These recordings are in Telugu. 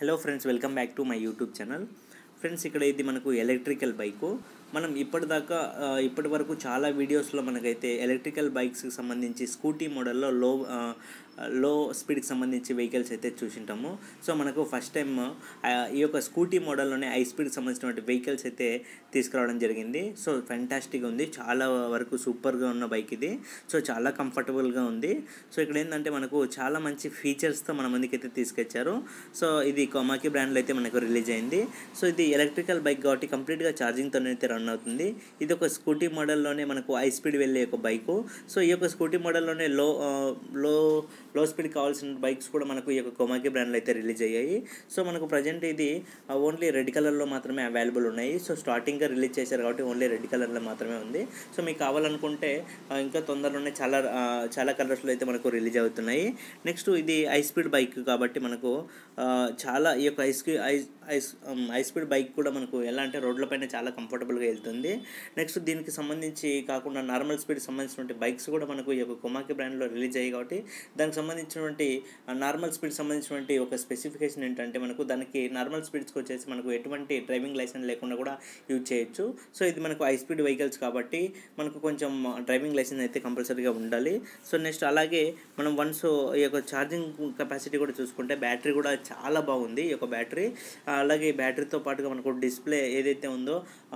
hello friends welcome back to my YouTube channel friends ఇక్కడ ఇది మనకు ఎలక్ట్రికల్ బైకు మనం ఇప్పటిదాకా ఆ, ఇప్పటి వరకు చాలా వీడియోస్లో మనకైతే ఎలక్ట్రికల్ బైక్స్కి సంబంధించి స్కూటీ మోడల్లో లో ఆ, లో స్పీడ్కి సంబంధించి వెహికల్స్ అయితే చూసింటాము సో మనకు ఫస్ట్ టైం ఈ యొక్క స్కూటీ మోడల్లోనే హై స్పీడ్కి సంబంధించినటువంటి వెహికల్స్ అయితే తీసుకురావడం జరిగింది సో ఫెంటాస్టిక్గా ఉంది చాలా వరకు సూపర్గా ఉన్న బైక్ ఇది సో చాలా కంఫర్టబుల్గా ఉంది సో ఇక్కడ ఏంటంటే మనకు చాలా మంచి ఫీచర్స్తో మన ముందుకైతే తీసుకొచ్చారు సో ఇది కొమాకి బ్రాండ్లో అయితే మనకు రిలీజ్ అయింది సో ఇది ఎలక్ట్రికల్ బైక్ కాబట్టి కంప్లీట్గా ఛార్జింగ్తో అయితే రన్ అవుతుంది ఇది ఒక స్కూటీ మోడల్లోనే మనకు హై స్పీడ్ వెళ్ళే ఒక బైకు సో ఈ యొక్క స్కూటీ మోడల్లోనే లో ఆ, లో లో స్పీడ్ కావాల్సిన బైక్స్ కూడా మనకు ఈ యొక్క కొమాకి బ్రాండ్లో అయితే రిలీజ్ అయ్యాయి సో మనకు ప్రజెంట్ ఇది ఓన్లీ రెడ్ కలర్లో మాత్రమే అవైలబుల్ ఉన్నాయి సో స్టార్టింగ్గా రిలీజ్ చేశారు కాబట్టి ఓన్లీ రెడ్ కలర్లో మాత్రమే ఉంది సో మీకు కావాలనుకుంటే ఆ, ఇంకా తొందరలోనే చాలా ఆ, చాలా కలర్స్లో అయితే మనకు రిలీజ్ అవుతున్నాయి నెక్స్ట్ ఇది హై స్పీడ్ బైక్ కాబట్టి మనకు ఆ, చాలా ఈ యొక్క హై స్పీ high high high speed bike కూడా మనకు ఎలా అంటే రోడ్లపైన చాలా కంఫర్టబుల్గా వెళ్తుంది నెక్స్ట్ దీనికి సంబంధించి కాకుండా నార్మల్ స్పీడ్ సంబంధించినటువంటి బైక్స్ కూడా మనకు ఈ యొక్క కొమాకి బ్రాండ్లో రిలీజ్ అయ్యాయి కాబట్టి దానికి సంబంధించినటువంటి నార్మల్ స్పీడ్ సంబంధించినటువంటి ఒక స్పెసిఫికేషన్ ఏంటంటే మనకు దానికి నార్మల్ స్పీడ్స్కి వచ్చేసి మనకు ఎటువంటి డ్రైవింగ్ లైసెన్స్ లేకుండా కూడా యూజ్ చేయొచ్చు సో ఇది మనకు హై స్పీడ్ వెహికల్స్ కాబట్టి మనకు కొంచెం డ్రైవింగ్ లైసెన్స్ అయితే కంపల్సరీగా ఉండాలి సో నెక్స్ట్ అలాగే మనం వన్స్ ఈ యొక్క ఛార్జింగ్ కెపాసిటీ కూడా చూసుకుంటే బ్యాటరీ కూడా చాలా బాగుంది ఈ యొక్క బ్యాటరీ అలాగే ఈ బ్యాటరీతో పాటుగా మనకు డిస్ప్లే ఏదైతే ఉందో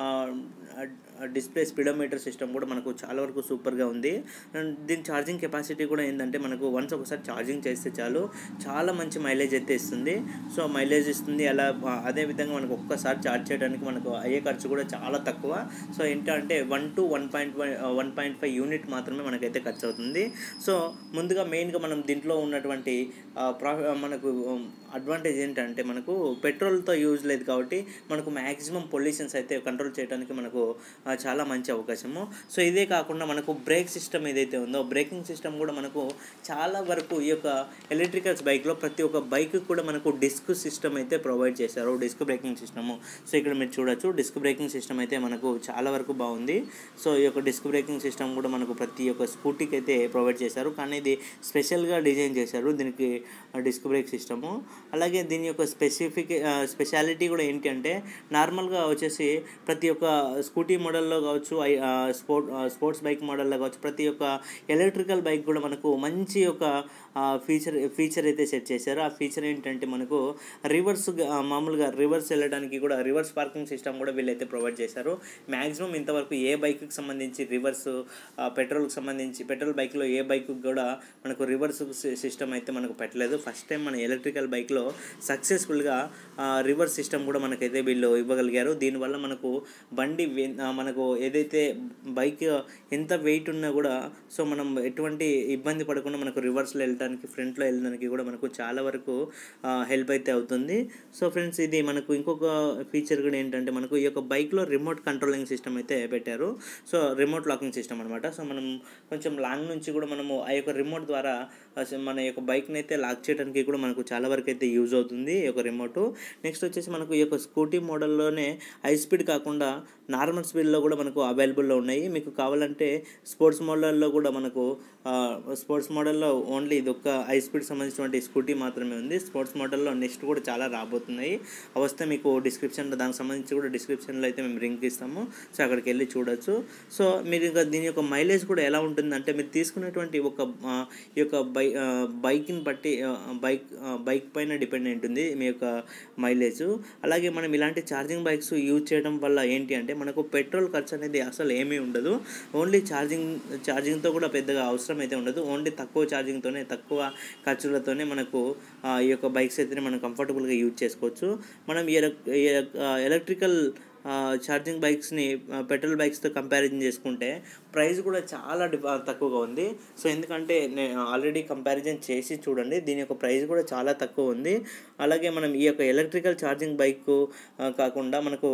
డిస్ప్లే స్పీడోమీటర్ సిస్టమ్ కూడా మనకు చాలా వరకు సూపర్గా ఉంది అండ్ దీని ఛార్జింగ్ కెపాసిటీ కూడా ఏంటంటే మనకు వన్స్ ఒకసారి ఛార్జింగ్ చేస్తే చాలు చాలా మంచి మైలేజ్ అయితే ఇస్తుంది సో మైలేజ్ ఇస్తుంది అలా ఆ, అదే విధంగా మనకు ఒక్కసారి ఛార్జ్ చేయడానికి మనకు అయ్యే ఖర్చు కూడా చాలా తక్కువ సో ఏంటంటే one to one point one point five unit మాత్రమే మనకైతే ఖర్చు అవుతుంది సో ముందుగా మెయిన్గా మనం దీంట్లో ఉన్నటువంటి ఆ, ప్రా మనకు అడ్వాంటేజ్ ఏంటంటే మనకు పెట్రోల్తో యూజ్ లేదు కాబట్టి మనకు మ్యాక్సిమం పొల్యూషన్స్ అయితే కంట్రోల్ చేయడానికి మనకు ఆ, చాలా మంచి అవకాశము సో ఇదే కాకుండా మనకు బ్రేక్ సిస్టమ్ ఏదైతే ఉందో బ్రేకింగ్ సిస్టమ్ కూడా మనకు చాలా వరకు ఈ యొక్క ఎలక్ట్రికల్స్ బైక్లో ప్రతి ఒక్క బైక్ కూడా మనకు డిస్క్ సిస్టమ్ అయితే ప్రొవైడ్ చేశారు డిస్క్ బ్రేకింగ్ సిస్టము సో ఇక్కడ మీరు చూడొచ్చు డిస్క్ బ్రేకింగ్ సిస్టమ్ అయితే మనకు చాలా వరకు బాగుంది సో ఈ యొక్క డిస్క్ బ్రేకింగ్ సిస్టమ్ కూడా మనకు ప్రతి ఒక్క స్కూటీకి అయితే ప్రొవైడ్ చేశారు కానీ ఇది స్పెషల్గా డిజైన్ చేశారు దీనికి డిస్క్ బ్రేక్ సిస్టము అలాగే దీని యొక్క స్పెసిఫిక్ స్పెషాలిటీ కూడా ఏంటి అంటే నార్మల్గా వచ్చేసి ప్రతి ఒక్క స్కూటీ మోడల్లో కావచ్చు ఐ- ఆ, స్పోర్ట్ ఆ, స్పోర్ట్స్ బైక్ మోడల్లో కావచ్చు ప్రతి ఒక్క ఎలక్ట్రికల్ బైక్ కూడా మనకు మంచి ఒక ఆ, ఫీచర్ ఫీచర్ అయితే సెట్ చేశారు ఆ ఫీచర్ ఏంటంటే మనకు రివర్స్ ఆ, మామూలుగా రివర్స్ వెళ్ళడానికి కూడా రివర్స్ పార్కింగ్ సిస్టమ్ కూడా వీళ్ళైతే ప్రొవైడ్ చేశారు మ్యాక్సిమం ఇంతవరకు ఏ బైక్కి సంబంధించి రివర్స్ పెట్రోల్కి సంబంధించి పెట్రోల్ బైక్లో ఏ బైక్ కూడా మనకు రివర్స్ సిస్టమ్ అయితే మనకు పెట్టలేదు ఫస్ట్ టైం మన ఎలక్ట్రికల్ బైక్లో సక్సెస్ఫుల్గా రివర్స్ సిస్టమ్ కూడా మనకైతే వీళ్ళు ఇవ్వగలిగారు దీనివల్ల మనకు బండి వే- ఆ, మనకు ఏదైతే బైక్ ఎంత వెయిట్ ఉన్నా కూడా సో మనం ఎటువంటి ఇబ్బంది పడకుండా మనకు రివర్స్లో వెళ్ళడానికి ఫ్రంట్లో వెళ్ళడానికి కూడా మనకు చాలా వరకు హెల్ప్ అయితే అవుతుంది సో ఫ్రెండ్స్ ఇది మనకు ఇంకొక ఫీచర్ కూడా ఏంటంటే మనకు ఈ యొక్క బైక్లో రిమోట్ కంట్రోలింగ్ సిస్టమ్ అయితే పెట్టారు సో రిమోట్ లాకింగ్ సిస్టమ్ అనమాట సో మనం కొంచెం లాంగ్ నుంచి కూడా మనము ఆ యొక్క రిమోట్ ద్వారా అసలు మన యొక్క బైక్ని అయితే లాక్ చేయడానికి కూడా మనకు చాలా వరకు అయితే యూజ్ అవుతుంది ఈ యొక్క రిమోట్ నెక్స్ట్ వచ్చేసి మనకు ఈ యొక్క స్కూటీ మోడల్లోనే హై స్పీడ్ కాకుండా నార్మల్ స్పీడ్లో కూడా మనకు అవైలబుల్లో ఉన్నాయి మీకు కావాలంటే స్పోర్ట్స్ మోడల్లో కూడా మనకు ఆ, స్పోర్ట్స్ మోడల్లో ఓన్లీ ఇది ఒక్క హై స్పీడ్ సంబంధించినటువంటి స్కూటీ మాత్రమే ఉంది స్పోర్ట్స్ మోడల్లో నెక్స్ట్ కూడా చాలా రాబోతున్నాయి అవి వస్తే మీకు డిస్క్రిప్షన్లో దానికి సంబంధించి కూడా డిస్క్రిప్షన్లో అయితే మేము లింక్ ఇస్తాము సో అక్కడికి వెళ్ళి చూడొచ్చు సో మీరు ఇంకా దీని యొక్క మైలేజ్ కూడా ఎలా ఉంటుందంటే మీరు తీసుకునేటువంటి ఒక ఆ, ఈ యొక్క బై ఆ, బైక్ని బట్టి ఆ, బైక్ ఆ, బైక్ పైన డిపెండ్ ఉంటుంది మీ యొక్క మైలేజ్ అలాగే మనం ఇలాంటి ఛార్జింగ్ బైక్స్ యూజ్ చేయడం వల్ల ఏంటి అంటే మనకు పెట్రోల్ ఖర్చు అనేది అసలు ఏమీ ఉండదు ఓన్లీ ఛార్జింగ్ ఛార్జింగ్తో కూడా పెద్దగా అవసరం అయితే ఉండదు ఓన్లీ తక్కువ ఛార్జింగ్తోనే తక్కువ ఖర్చులతోనే మనకు ఆ, ఈ యొక్క బైక్స్ అయితే మనం కంఫర్టబుల్గా యూజ్ చేసుకోవచ్చు మనం ఈ ఎలక్- ఈ ఎలక్- ఆ, ఎలక్ట్రికల్ ఛార్జింగ్ బైక్స్ని పెట్రోల్ బైక్స్తో కంపారిజన్ చేసుకుంటే ప్రైస్ కూడా చాలా డిఫ తక్కువగా ఉంది సో ఎందుకంటే నేను ఆల్రెడీ కంపారిజన్ చేసి చూడండి దీని యొక్క ప్రైస్ కూడా చాలా తక్కువ ఉంది అలాగే మనం ఈ యొక్క ఎలక్ట్రికల్ ఛార్జింగ్ బైక్ కాకుండా మనకు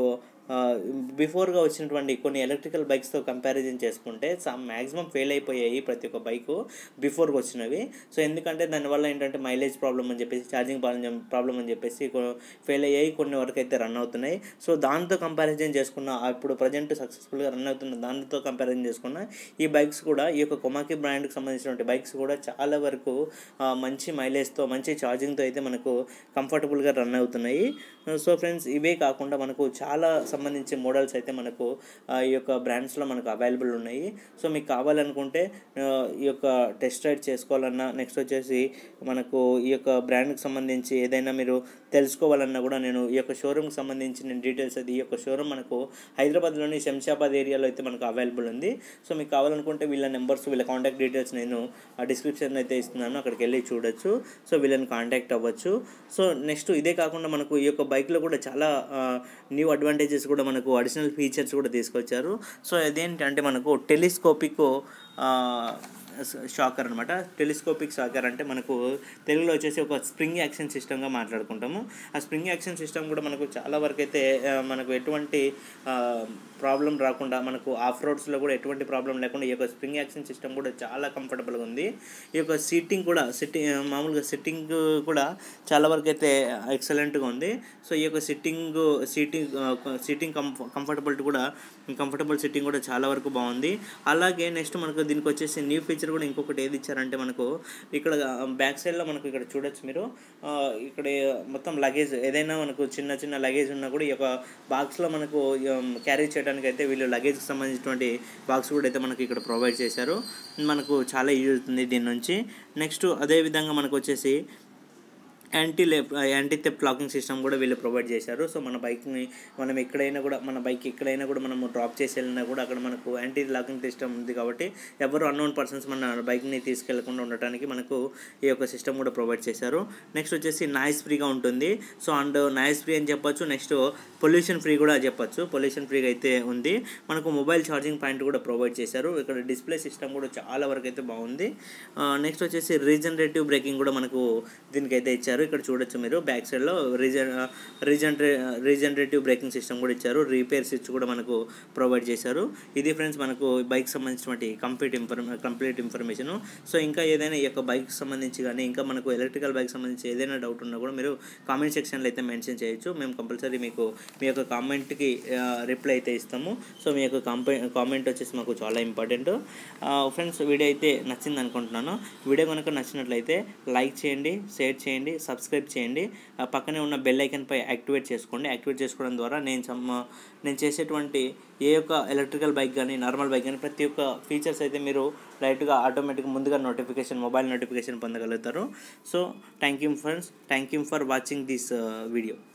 బిఫోర్గా వచ్చినటువంటి కొన్ని ఎలక్ట్రికల్ బైక్స్తో కంపారిజన్ చేసుకుంటే సమ్ మ్యాక్సిమం ఫెయిల్ అయిపోయాయి ప్రతి ఒక్క బైక్ బిఫోర్గా వచ్చినవి సో ఎందుకంటే దానివల్ల ఏంటంటే మైలేజ్ ప్రాబ్లం అని చెప్పేసి ఛార్జింగ్ ప్రాబ్లం ప్రాబ్లం అని చెప్పేసి ఫెయిల్ అయ్యాయి కొన్ని వరకు అయితే రన్ అవుతున్నాయి సో దాంతో కంపారిజన్ చేసుకున్న ఇప్పుడు ప్రజెంట్ సక్సెస్ఫుల్గా రన్ అవుతున్న దాంతో కంపారిజన్ చేసుకున్న ఈ బైక్స్ కూడా ఈ యొక్క కొమాకి బ్రాండ్కి సంబంధించినటువంటి బైక్స్ కూడా చాలా వరకు ఆ, మంచి మైలేజ్తో మంచి ఛార్జింగ్తో అయితే మనకు కంఫర్టబుల్గా రన్ అవుతున్నాయి సో ఫ్రెండ్స్ ఇవే కాకుండా మనకు చాలా సంబంధించి మోడల్స్ అయితే మనకు ఆ, ఈ యొక్క బ్రాండ్స్లో మనకు అవైలబుల్ ఉన్నాయి సో మీకు కావాలనుకుంటే ఆ, ఈ యొక్క టెస్ట్ రైడ్ చేసుకోవాలన్నా నెక్స్ట్ వచ్చేసి మనకు ఈ యొక్క బ్రాండ్కి సంబంధించి ఏదైనా మీరు తెలుసుకోవాలన్నా కూడా నేను ఈ యొక్క షోరూమ్కి సంబంధించిన డీటెయిల్స్ అది ఈ యొక్క షోరూమ్ మనకు హైదరాబాద్లోని శంషాబాద్ ఏరియాలో అయితే మనకు అవైలబుల్ ఉంది సో మీకు కావాలనుకుంటే వీళ్ళ నెంబర్స్ వీళ్ళ కాంటాక్ట్ డీటెయిల్స్ నేను ఆ డిస్క్రిప్షన్ అయితే ఇస్తున్నాను అక్కడికి వెళ్ళి చూడొచ్చు సో వీళ్ళని కాంటాక్ట్ అవ్వచ్చు సో నెక్స్ట్ ఇదే కాకుండా మనకు ఈ యొక్క బైక్లో కూడా చాలా న్యూ అడ్వాంటేజెస్ కూడా మనకు అడిషనల్ ఫీచర్స్ కూడా తీసుకొచ్చారు సో అదేంటంటే మనకు టెలిస్కోపిక్ షాకర్ అనమాట టెలిస్కోపిక్ షాకర్ అంటే మనకు తెలుగులో వచ్చేసి ఒక స్ప్రింగ్ యాక్షన్ సిస్టమ్గా మాట్లాడుకుంటాము ఆ స్ప్రింగ్ యాక్షన్ సిస్టమ్ కూడా మనకు చాలా వరకు అయితే ఆ, మనకు ఎటువంటి ప్రాబ్లం రాకుండా మనకు ఆఫ్ రోడ్స్లో కూడా ఎటువంటి ప్రాబ్లం లేకుండా ఈ యొక్క స్ప్రింగ్ యాక్షన్ సిస్టమ్ కూడా చాలా కంఫర్టబుల్గా ఉంది ఈ యొక్క సీటింగ్ కూడా సిట్టింగ్ మామూలుగా సిట్టింగ్ కూడా చాలా వరకు అయితే ఎక్సలెంట్గా ఉంది సో ఈ యొక్క సిట్టింగ్ సీటింగ్ సీటింగ్ కంఫ కంఫర్టబిలిటీ కూడా కంఫర్టబుల్ సిట్టింగ్ కూడా చాలా వరకు బాగుంది అలాగే నెక్స్ట్ మనకు దీనికి వచ్చేసి న్యూ ఫీచర్ కూడా ఇంకొకటి ఏది ఇచ్చారంటే మనకు ఇక్కడ బ్యాక్ సైడ్లో మనకు ఇక్కడ చూడొచ్చు మీరు ఆ, ఇక్కడ మొత్తం లగేజ్ ఏదైనా మనకు చిన్న చిన్న లగేజ్ ఉన్నా కూడా ఈ యొక్క బాక్స్లో మనకు క్యారీ చేయడానికి అయితే వీళ్ళు లగేజ్కి సంబంధించినటువంటి బాక్స్ కూడా అయితే మనకి ఇక్కడ ప్రొవైడ్ చేశారు మనకు చాలా యూజ్ అవుతుంది దీని నుంచి నెక్స్ట్ అదేవిధంగా మనకు వచ్చేసి యాంటీ లే యాంటీ థెఫ్ట్ లాకింగ్ సిస్టమ్ కూడా వీళ్ళు ప్రొవైడ్ చేశారు సో మన బైక్ని మనం ఎక్కడైనా కూడా మన బైక్ ఎక్కడైనా కూడా మనము డ్రాప్ చేసి వెళ్ళినా కూడా అక్కడ మనకు యాంటీ లాకింగ్ సిస్టమ్ ఉంది కాబట్టి ఎవరు అన్నోన్ పర్సన్స్ మన బైక్ని తీసుకెళ్లకుండా ఉండటానికి మనకు ఈ యొక్క సిస్టమ్ కూడా ప్రొవైడ్ చేశారు నెక్స్ట్ వచ్చేసి నాయిస్ ఫ్రీగా ఉంటుంది సో అండ్ నాయిస్ ఫ్రీ అని చెప్పొచ్చు నెక్స్ట్ పొల్యూషన్ ఫ్రీ కూడా చెప్పొచ్చు పొల్యూషన్ ఫ్రీగా అయితే ఉంది మనకు మొబైల్ ఛార్జింగ్ పాయింట్ కూడా ప్రొవైడ్ చేశారు ఇక్కడ డిస్ప్లే సిస్టమ్ కూడా చాలా వరకు అయితే బాగుంది నెక్స్ట్ వచ్చేసి రీజనరేటివ్ బ్రేకింగ్ కూడా మనకు దీనికైతే ఇచ్చారు ఇక్కడ చూడొచ్చు మీరు బ్యాక్ సైడ్లో రీజన్ రీజనరే రీజనరేటివ్ బ్రేకింగ్ సిస్టమ్ కూడా ఇచ్చారు రీపేర్ స్విచ్ కూడా మనకు ప్రొవైడ్ చేశారు ఇది ఫ్రెండ్స్ మనకు బైక్ సంబంధించినటువంటి కంప్లీట్ ఇన్ఫర్మే కంప్లీట్ ఇన్ఫర్మేషన్ సో ఇంకా ఏదైనా ఈ యొక్క బైక్ సంబంధించి కానీ ఇంకా మనకు ఎలక్ట్రికల్ బైక్ సంబంధించి ఏదైనా డౌట్ ఉన్నా కూడా మీరు కామెంట్ సెక్షన్లో అయితే మెన్షన్ చేయొచ్చు మేము కంపల్సరీ మీకు మీ యొక్క కామెంట్కి రిప్లై అయితే ఇస్తాము సో మీ యొక్క కాంపే కామెంట్ వచ్చేసి మాకు చాలా ఇంపార్టెంట్ ఫ్రెండ్స్ వీడియో అయితే నచ్చింది అనుకుంటున్నాను వీడియో కనుక నచ్చినట్లయితే లైక్ చేయండి షేర్ చేయండి సబ్స్క్రైబ్ చేయండి ఆ పక్కనే ఉన్న బెల్ ఐకన్పై యాక్టివేట్ చేసుకోండి యాక్టివేట్ చేసుకోవడం ద్వారా నేను సమ్ నేను చేసేటువంటి ఏ యొక్క ఎలక్ట్రికల్ బైక్ కానీ నార్మల్ బైక్ కానీ ప్రతి ఒక్క ఫీచర్స్ అయితే మీరు రైట్గా ఆటోమేటిక్గా ముందుగా నోటిఫికేషన్ మొబైల్ నోటిఫికేషన్ పొందగలుగుతారు so thank you friends thank you for watching this video